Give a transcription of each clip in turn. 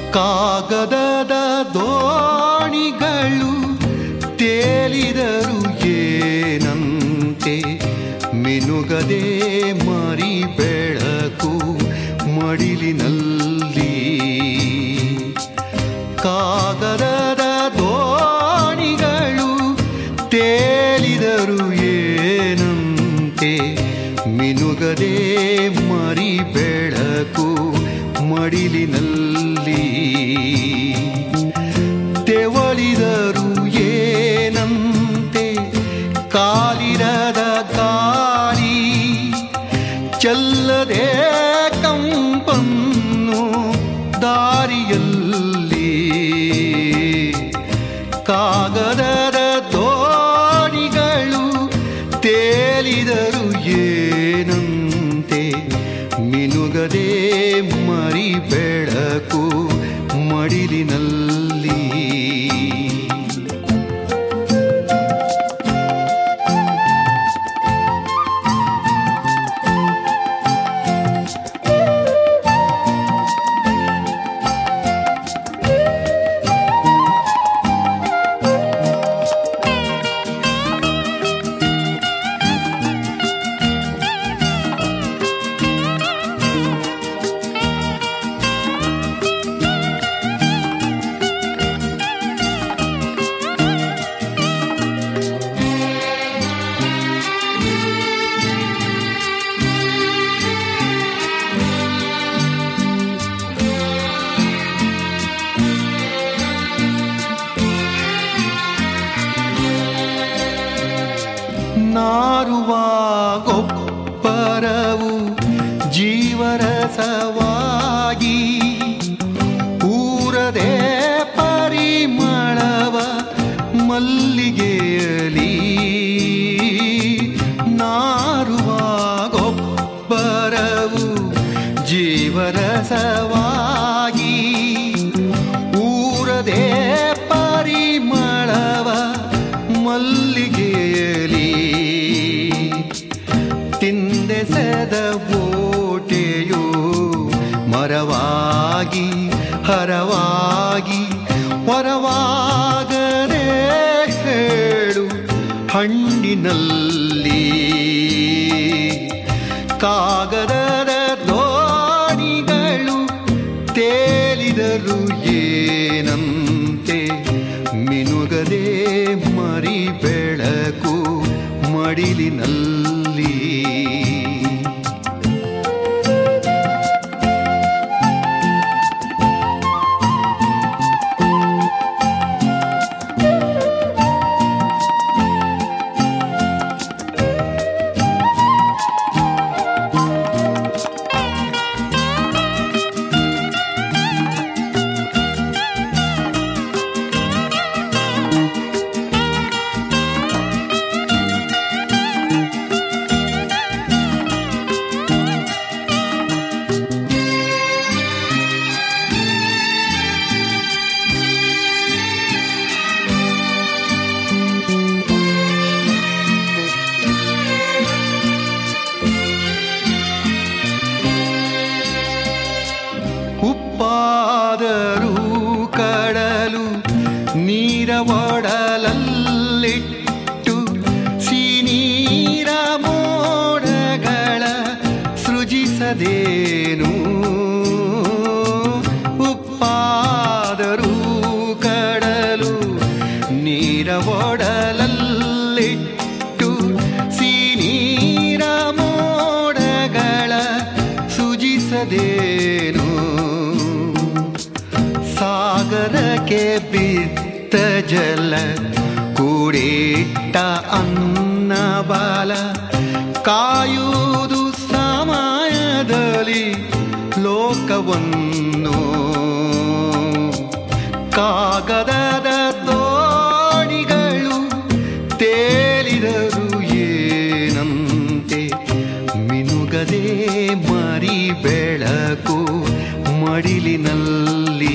ಕಾಗದದ ದೋಣಿಗಳು ತೇಲಿದರು ಏನಂತೆ ಮಿನುಗದೆ ಮರಿ ಬೆಳಕು ಮಡಿಲಿನಲ್ಲಿ ಕಾಗದದ ದೋಣಿಗಳು ತೇಲಿದರು ಏನಂತೆ ಮಿನುಗದೆ ಮರಿ ಬೆಳಕು ಮಡಿಲಿನಲ್ಲಿ ತೆವಳಿದರು ಏನಂತೆ ಕಾಲಿರದ ಗಾಳಿ ಚಲ್ಲದೆ ಕಂಪನ್ನು ದಾರಿಯಲ್ಲಿ ಕಾಗದದ ದೋಣಿಗಳು ತೇಲಿದರು ಏನಂತೆ ಮಿನುಗದೆ ಮರಿ ಬೆಳಕು ಮಡಿಲಿನಲ್ಲಿ ನಾರುವ ಗೊಬ್ಬರವು ಜೀವರಸವಾಗಿ ಊರದೆ ಪರಿಮಳವ ಮಲ್ಲಿಗೆಯಲಿ ನಾರುವ ಗೊಬ್ಬರವು ಜೀವರಸವಾಗಿ ಊರದೆ ಪರಿಮಳವ ಮಲ್ಲಿಗೆಯಲಿ ತಿಂದೆಸೆದ ಓಟೆಯು ಮರವಾಗಿ ಹರವಾಗಿ ಹೊರವಾಗದೆ ಹೇಳು ಹಣ್ಣಿನಲ್ಲಿ ಕಾಗದದ ದೋಣಿಗಳು ತೇಲಿದರು ಏನಂತೆ ಮಿನುಗದೆ ಮರಿ ಬೆಳಕು ಮಡಿಲಿನಲ್ಲಿ ಉಪ್ಪಾದರೂ ಕಡಲು ನೀರ ಒಡಲಲ್ಲಿಟ್ಟು ಸಿನೀರ ಮೋಡಗಳ ಸೃಜಿಸದೇನು ಉಪ್ಪಾದರೂ ಕಡಲು ನೀರ ಒಡಲಲ್ಲಿಟ್ಟು ಸಿನೀರ ಮೋಡಗಳ ಸುಜಿಸದೇನು ಸಾಗರಕ್ಕೆ ಬಿತ್ತ ಜಲ ಕೂಡಿಟ್ಟ ಅನ್ನ ಬಾಲ ಕಾಯುವುದು ಸಮಯದಲ್ಲಿ ಲೋಕವನ್ನು ಕಾಗದದ ದೋಣಿಗಳು ತೇಲಿದರು ಏನಂತೆ ಮಿನುಗದೆ ಮರಿ ಬೆಳಕು ಮಡಿಲಿನಲ್ಲಿ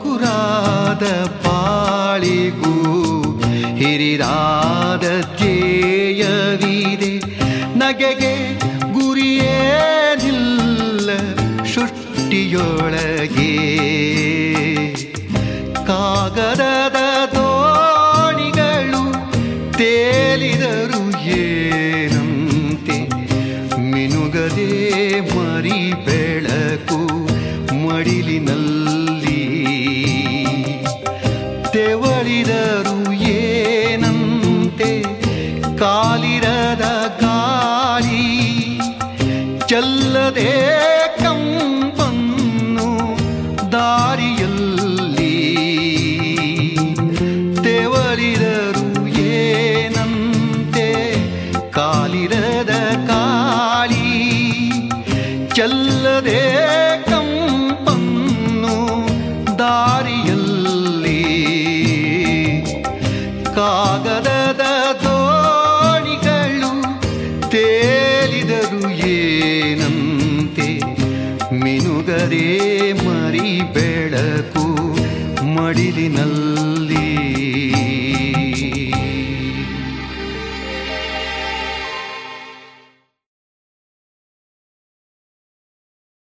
ಹಗುರಾದ ಪಾಳಿಗೂ ಹಿರಿದಾದ ಧ್ಯೇಯವಿದೆ ನಗೆಗೆ ಗುರಿಯೇನಿಲ್ಲ ಸೃಷ್ಟಿಯೊಳಗೆ ಕಾಗದದ ದೋಣಿಗಳು ತೇಲಿದರು ಏನಂತೆ ಮಿನುಗದೆ ಮರಿ ಬೆಳಕು ಮಡಿಲಿನಲ್ಲಿ ತೆವಳಿದರು ಏನಂತೆ ಕಾಲಿರದ ಗಾಳಿ ಚಲ್ಲದೆ ಕಂಪನ್ನು ದಾರಿಯಲ್ಲಿ ತೆವಳಿದರು ಏನಂತೆ ಕಾಲಿರದ ಕಾಳಿ ಚಲ್ಲದೆ ಕಂಪನ್ನು ದಾರಿಯಲ್ಲಿ ಕಾಗದದ ದೋಣಿಗಳು ತೇಲಿದರು ಏನಂತೆ ಮಿನುಗರೆ ಮರಿ ಬೆಳಕು ಮಡಿಲಿನಲ್ಲಿ